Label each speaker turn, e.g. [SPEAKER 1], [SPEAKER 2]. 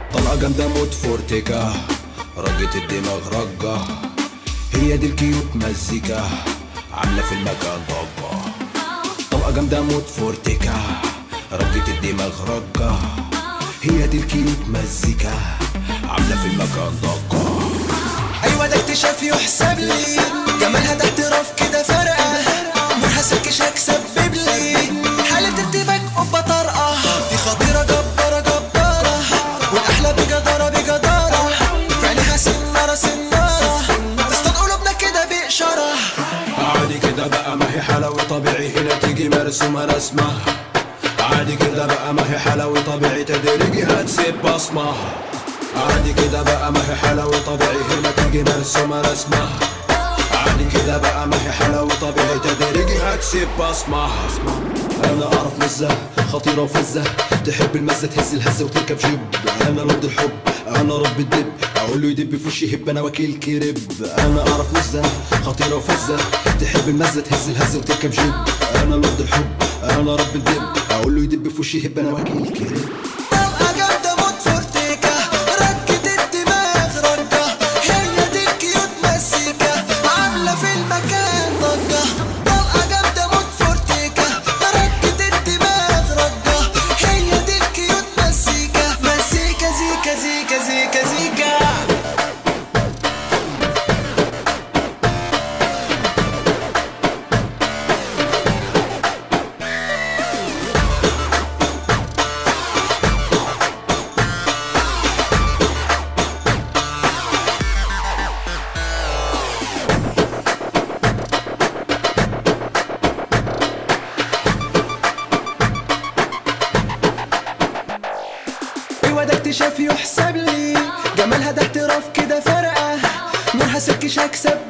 [SPEAKER 1] طلقة جامدة موت فورتيكا رجة الدماغ رجة هي دي الكيوت مزيكا عاملة في المكان ضجة طلقة جامدة موت فورتيكا رجة الدماغ رجة هي دي الكيوت مزيكا عاملة في المكان ضجة
[SPEAKER 2] ايوه ده اكتشاف يحسب لي جمالها ده احتراف كده فرقه منحسكش هكسبب لي حالة ارتباك قبة طارقة دي خطيرة جبارة جبارة والأحلى بجدارة بجدارة في عينيها سنارة سنارة تصطاد قلوبنا كده بإشارة
[SPEAKER 1] عادي كده بقى ما هي حلاوة طبيعي هنا تيجي مرسومة رسمة عادي كده بقى ما هي حلاوة طبيعي تدريجي هتسيب بصمة عادي كده بقى ما هي حلاوة طبيعي هنا تيجي مرسومة رسمة عادي كده بقى ما هي حلاوة طبيعي تدريجي هتسيب بصمة أنا أعرف مزة خطيرة وفزة تحب المزة تهز الهزة وتركب جيب أنا لورد الحب أنا رب الدب أقول له يدب في وشي هب أنا وكيل كرب أنا أعرف مزة خطيرة وفزة تحب المزة تهز الهزة وتركب جيب أنا لورد الحب أنا رب الدب أقول له يدب في وشي هب أنا وكيل كرب
[SPEAKER 2] طلقة جامدة موت فورتيكا ركة الدماغ رجة هي دي الكيوت مزيكا عاملة في المكان ضجة طلقة جامدة موت فورتيكا ركة الدماغ رجة هي دي الكيوت مزيكا مزيكا زيكا زيكا زيكا زيكا ايوه ده اكتشاف يحسب لي جمالها ده احتراف كده فرقه نورها سكش هكسب